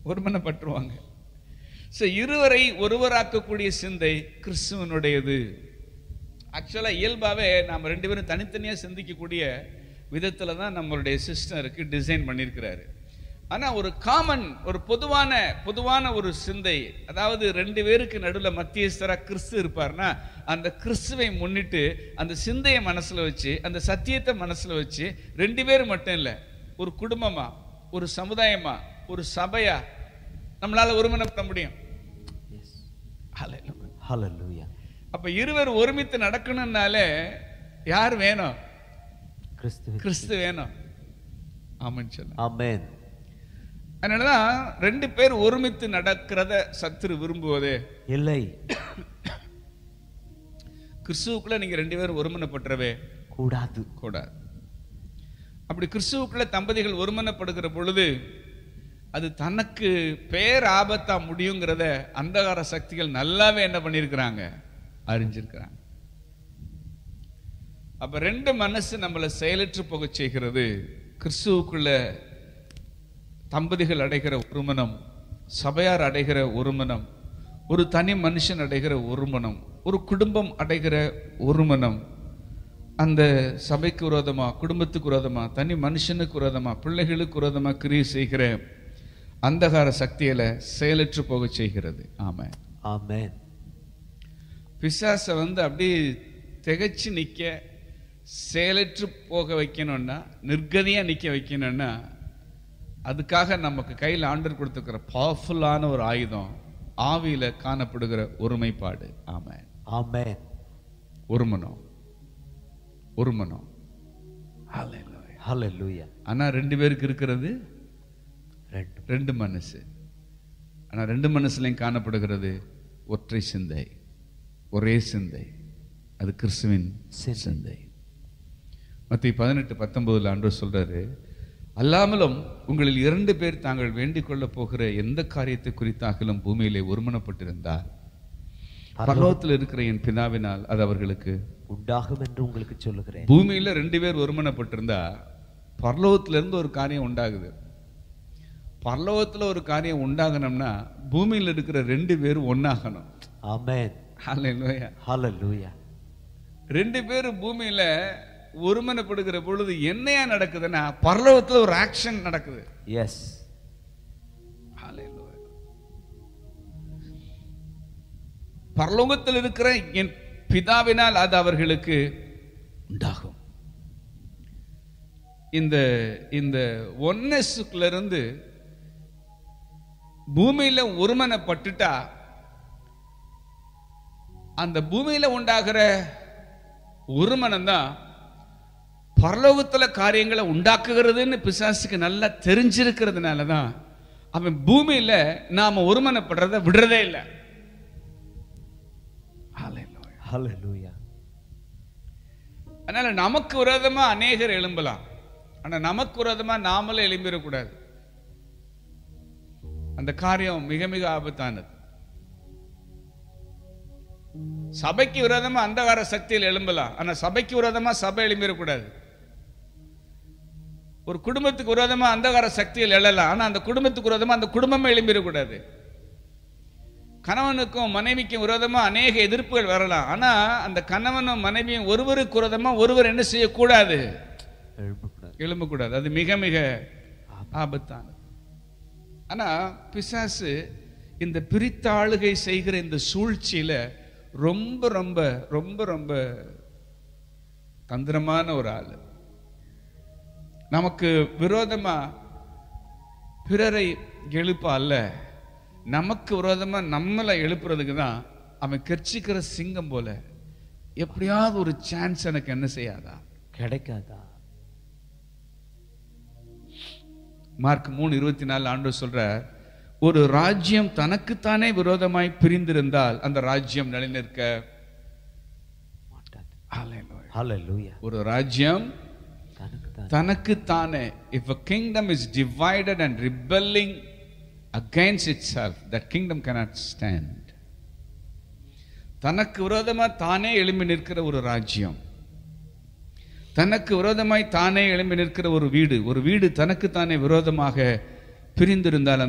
ஒருமனப்பட்டுருவாங்க so இருவரை ஒருவராக்கக்கூடிய சிந்தை கிறிஸ்துவனுடையது ஆக்சுவலாக இயல்பாகவே நாம் ரெண்டு பேரும் தனித்தனியாக சிந்திக்கக்கூடிய விதத்தில் தான் நம்மளுடைய சிஸ்டருக்கு டிசைன் பண்ணியிருக்கிறாரு ஆனால் ஒரு காமன் ஒரு பொதுவான பொதுவான ஒரு சிந்தை அதாவது ரெண்டு பேருக்கு நடுவில் மத்தியஸ்தராக கிறிஸ்து இருப்பார்னா அந்த கிறிஸ்துவை முன்னிட்டு அந்த சிந்தையை மனசில் வச்சு அந்த சத்தியத்தை மனசில் வச்சு ரெண்டு பேர் மட்டும் இல்லை ஒரு குடும்பமா ஒரு சமுதாயமா ஒரு சபையா நம்மளால ஒருமனப்பட முடியும் எஸ் Hallelujah. ஹalleluya அப்ப இருவர் ஒருமித்து நடக்கணும்னாலே யார் வேணும் கிறிஸ்துவே கிறிஸ்து வேணும் ஆமான்னு சொல்ல ஆமென் அதனாலதான் ரெண்டு பேர் ஒருமித்து நடக்கிறத சத்துரு விரும்புவது இல்லை கிறிஸ்துவுக்குள்ள நீங்க ரெண்டு பேரும் ஒருமனப்பட்டுறவே கூடாது கூடாது அப்படி கிறிஸ்துவுக்குள்ள தம்பதிகள் ஒருமனப்படுகிற பொழுது அது தனக்கு பேர் ஆபத்தா முடியுங்கிறத அந்தகார சக்திகள் நல்லாவே என்ன பண்ணியிருக்கிறாங்க அறிஞ்சிருக்கிறாங்க அப்ப ரெண்டு மனசு நம்மளை செயலற்று போக செய்கிறது கிறிஸ்துவுக்குள்ள தம்பதிகள் அடைகிற ஒருமனம் சபையார் அடைகிற ஒருமனம் ஒரு தனி மனுஷன் அடைகிற ஒருமனம் ஒரு குடும்பம் அடைகிற ஒருமனம் அந்த சபைக்கு விரோதமா குடும்பத்துக்கு விரோதமா தனி மனுஷனுக்கு விரோதமா பிள்ளைகளுக்கு விரோதமா கிரியை செய்கிற அந்தகார சக்தியில செயலற்று போக செய்கிறது ஆமா ஆமென் பிசாசை வந்து அப்படியே திகைச்சு நிற்க செயலற்று போக வைக்கணும்னா நிர்கதியா நிற்க வைக்கணும்னா அதுக்காக நமக்கு கையில் ஆண்டர் கொடுத்துருக்கிற பவர்ஃபுல்லான ஒரு ஆயுதம் ஆவியில காணப்படுகிற ஒருமைப்பாடு ஆமா ஆமென் ஒருமனம் ஒருமனம் Hallelujah. ஹalleluya ஆனா ரெண்டு பேருக்கு இருக்கிறது ரெண்டு ரெண்டு மனசு ஆனா ரெண்டு மனசுலையும் காணப்படுகிறது ஒற்றை சிந்தை ஒரே சிந்தை அது கிறிஸ்துவின் சிந்தை. சிந்தை மத்திய பதினெட்டு பத்தொன்பதுல ஆண்டு சொல்றாரு அல்லாமலும் உங்களில் இரண்டு பேர் தாங்கள் வேண்டிக் கொள்ளப் போகிற எந்த காரியத்தை குறித்தாகலும் பூமியிலே ஒருமனப்பட்டிருந்தால் பரலோகத்தில் இருக்கிற என் பிதாவினால் அது அவர்களுக்கு உண்டாகும் என்று உங்களுக்கு சொல்லுகிறேன் பூமியில ரெண்டு பேர் ஒருமனப்பட்டிருந்தா பரலோகத்துல இருந்து ஒரு காரியம் உண்டாகுது பரலோகத்துல ஒரு காரியம் உண்டாகணும்னா பூமியில இருக்கிற ரெண்டு பேரும் ஒன்னாகணும் ஆமென் ஹalleluya ஹalleluya ரெண்டு பேரும் பூமியில ஒருமனப்படுகிற பொழுது என்னையா நடக்குதுன்னா பரலோகத்துல ஒரு ஆக்ஷன் நடக்குது எஸ் Hallelujah. பரலோகத்தில் இருக்கிற என் பிதாவினால் அது அவர்களுக்கு உண்டாகும் இந்த இந்த ஒன்னஸுக்குள்ள இருந்து பூமியில ஒருமனப்பட்டுட்டா அந்த பூமியில உண்டாகிற ஒருமனம் தான் பரலோகத்துல காரியங்களை உண்டாக்குகிறதுன்னு பிசாசுக்கு நல்லா தெரிஞ்சிருக்கிறதுனால தான் அவன் பூமியில நாம ஒருமனப்படுறத விடுறதே இல்லை ஹalleluya அதனால நமக்கு விரோதமா அநேகர் எழும்பலாம் ஆனா நமக்கு விரோதமா நாமளே எழும்பிடக்கூடாது அந்த காரியம் மிக மிக ஆபத்தானது சபைக்கு விரோதமா அந்தகார சக்தியில் எழும்பலாம் ஆனா சபைக்கு விரோதமா சபை எழும்பிடக்கூடாது ஒரு குடும்பத்துக்கு விரோதமா அந்தகார சக்தியில் எழலாம் ஆனா அந்த குடும்பத்துக்கு விரோதமா அந்த குடும்பமே எழும்பிடக்கூடாது கணவனுக்கும் மனைவிக்கும் விரோதமா அநேக எதிர்ப்புகள் வரலாம் ஆனா அந்த கணவனும் மனைவியும் ஒருவருக்கு விரோதமா ஒருவர் என்ன செய்யக்கூடாது எழும்பக்கூடாது எழும்பக்கூடாது அது மிக மிக ஆபத்தானது ஆனா பிசாசு இந்த பிரித்தாளுகை செய்கிற இந்த சூழ்ச்சியில ரொம்ப ரொம்ப ரொம்ப ரொம்ப தந்திரமான ஒரு ஆளு நமக்கு விரோதமா பிறரை எழுப்ப அல்ல நமக்கு விரோதமா நம்மளை எழுப்புறதுக்கு தான் அவன் கெர்ச்சிக்கிற சிங்கம் போல எப்படியாவது ஒரு சான்ஸ் எனக்கு என்ன செய்யாதா கிடைக்காதா மார்க் மூணு இருபத்தி நாலு ஆண்டு சொல்ற ஒரு ராஜ்யம் தனக்குத்தானே விரோதமாய் பிரிந்திருந்தால் அந்த ராஜ்யம் நிலைநிற்க மாட்டாது Hallelujah. ஹalleluya ஒரு ராஜ்யம் தனக்கு தான் தனக்குத்தானே if a kingdom is divided and rebelling against itself that kingdom cannot stand தனக்கு விரோதமா தானே எழும்பி நிற்கிற ஒரு ராஜ்யம் தனக்கு விரோதமாய் தானே எழும்பி நிற்கிற ஒரு வீடு ஒரு வீடு தனக்கு தானே விரோதமாக பிரிந்திருந்தால்